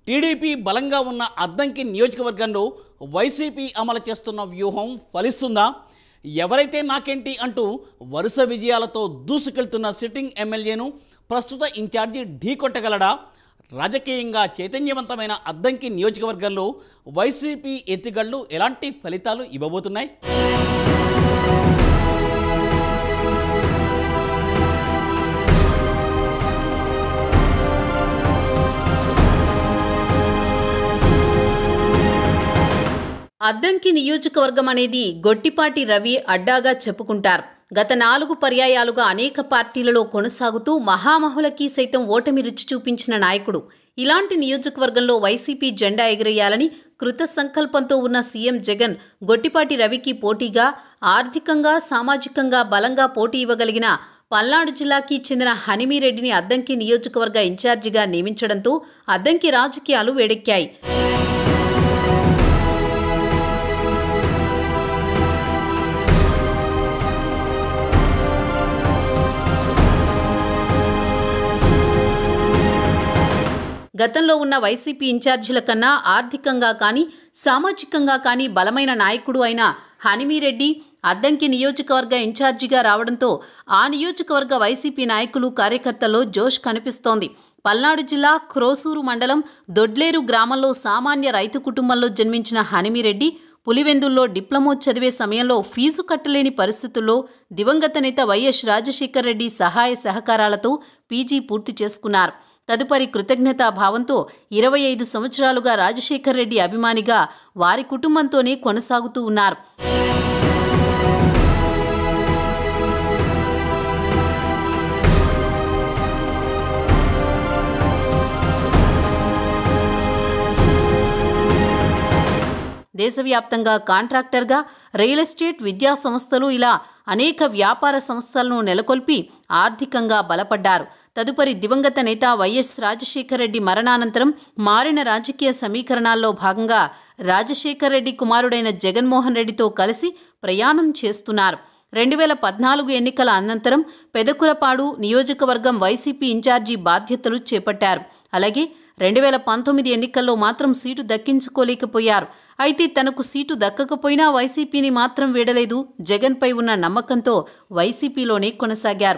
TDP బలంగా ఉన్న అద్దంకి నియోజకవర్గంలో వైసీపీ అమలు చేస్తున్న వ్యూహం ఫలిస్తుందా ఎవరైతే నాకేంటి అంటూ వరుస విజయాలతో దూసుకెళ్తున్న సిట్టింగ్ ఎమ్మెల్యేను ప్రస్తుత ఇన్ఛార్జి ఢీకొట్టగలడా రాజకీయంగా చైతన్యవంతమైన అద్దంకి నియోజకవర్గంలో వైసీపీ ఎత్తుగళ్ళు ఎలాంటి ఫలితాలు ఇవ్వబోతున్నాయి అద్దంకి నియోజకవర్గం అనేది గొట్టిపాటి రవి అడ్డాగా చెప్పుకుంటారు గత నాలుగు పర్యాయాలుగా అనేక పార్టీలలో కొనసాగుతూ మహామహులకి సైతం ఓటమి రుచి చూపించిన నాయకుడు ఇలాంటి నియోజకవర్గంలో వైసీపీ జెండా ఎగిరేయాలని కృత సంకల్పంతో ఉన్న సీఎం జగన్ గొట్టిపాటి రవికి పోటీగా ఆర్థికంగా సామాజికంగా బలంగా పోటీ ఇవ్వగలిగిన పల్నాడు జిల్లాకి చెందిన హనిమీరెడ్డిని అద్దంకి నియోజకవర్గ ఇన్ఛార్జిగా నియమించడంతో అద్దంకి రాజకీయాలు వేడెక్కాయి గతంలో ఉన్న వైసీపీ ఇన్ఛార్జీల కన్నా ఆర్థికంగా కానీ సామాజికంగా కానీ బలమైన నాయకుడు అయిన హనిమీరెడ్డి అద్దంకి నియోజకవర్గ ఇన్ఛార్జిగా రావడంతో ఆ నియోజకవర్గ వైసీపీ నాయకులు కార్యకర్తల్లో జోష్ కనిపిస్తోంది పల్నాడు జిల్లా క్రోసూరు మండలం దొడ్లేరు గ్రామంలో సామాన్య రైతు కుటుంబంలో జన్మించిన హనిమిరెడ్డి పులివెందుల్లో డిప్లొమో చదివే సమయంలో ఫీజు కట్టలేని పరిస్థితుల్లో దివంగత నేత వైఎస్ రాజశేఖర్ రెడ్డి సహాయ సహకారాలతో పీజీ పూర్తి చేసుకున్నారు తదుపరి కృతజ్ఞతా భావంతో ఇరవై ఐదు సంవత్సరాలుగా రాజశేఖర్ రెడ్డి అభిమానిగా వారి కుటుంబంతోనే కొనసాగుతూ ఉన్నారు దేశవ్యాప్తంగా కాంట్రాక్టర్గా రియల్ ఎస్టేట్ విద్యా సంస్థలు ఇలా అనేక వ్యాపార సంస్థలను నెలకొల్పి ఆర్థికంగా బలపడ్డారు తదుపరి దివంగత నేత వైఎస్ రాజశేఖర రెడ్డి మరణానంతరం మారిన రాజకీయ సమీకరణాల్లో భాగంగా రాజశేఖర రెడ్డి కుమారుడైన జగన్మోహన్ రెడ్డితో కలిసి ప్రయాణం చేస్తున్నారు రెండు వేల పద్నాలుగు ఎన్నికల అనంతరం పెదకురపాడు నియోజకవర్గం వైసీపీ ఇన్ఛార్జి బాధ్యతలు చేపట్టారు అలాగే రెండు వేల పంతొమ్మిది ఎన్నికల్లో మాత్రం సీటు దక్కించుకోలేకపోయారు అయితే తనకు సీటు దక్కకపోయినా వైసీపీని మాత్రం వీడలేదు జగన్పై ఉన్న నమ్మకంతో వైసీపీలోనే కొనసాగారు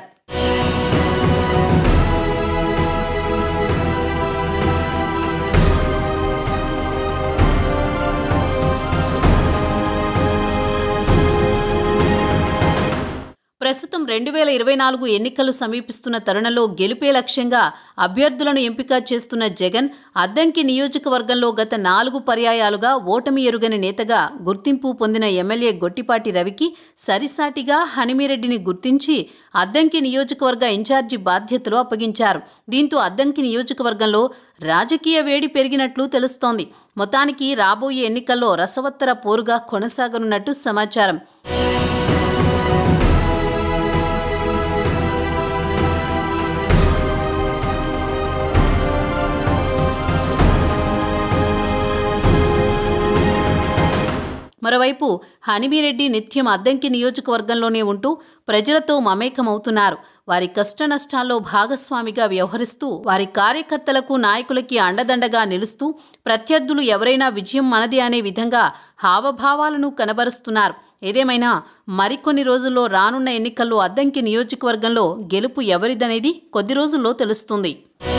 ప్రస్తుతం రెండు వేల ఇరవై నాలుగు ఎన్నికలు సమీపిస్తున్న తరుణంలో గెలుపే లక్ష్యంగా అభ్యర్థులను ఎంపిక చేస్తున్న జగన్ అద్దంకి నియోజకవర్గంలో గత నాలుగు పర్యాయాలుగా ఓటమి ఎరుగని నేతగా గుర్తింపు పొందిన ఎమ్మెల్యే గొట్టిపాటి రవికి సరిసాటిగా హనిమిరెడ్డిని గుర్తించి అద్దంకి నియోజకవర్గ ఇన్ఛార్జి బాధ్యతలు అప్పగించారు దీంతో అద్దంకి నియోజకవర్గంలో రాజకీయ వేడి పెరిగినట్లు తెలుస్తోంది మొత్తానికి రాబోయే ఎన్నికల్లో రసవత్తర పోరుగా కొనసాగనున్నట్టు సమాచారం మరోవైపు హనిమిరెడ్డి నిత్యం అద్దంకి నియోజకవర్గంలోనే ఉంటూ ప్రజలతో మమేకమవుతున్నారు వారి కష్ట నష్టాల్లో భాగస్వామిగా వ్యవహరిస్తూ వారి కార్యకర్తలకు నాయకులకి అండదండగా నిలుస్తూ ప్రత్యర్థులు ఎవరైనా విజయం మనది అనే విధంగా హావభావాలను కనబరుస్తున్నారు ఏదేమైనా మరికొన్ని రోజుల్లో రానున్న ఎన్నికల్లో అద్దంకి నియోజకవర్గంలో గెలుపు ఎవరిదనేది కొద్ది రోజుల్లో తెలుస్తుంది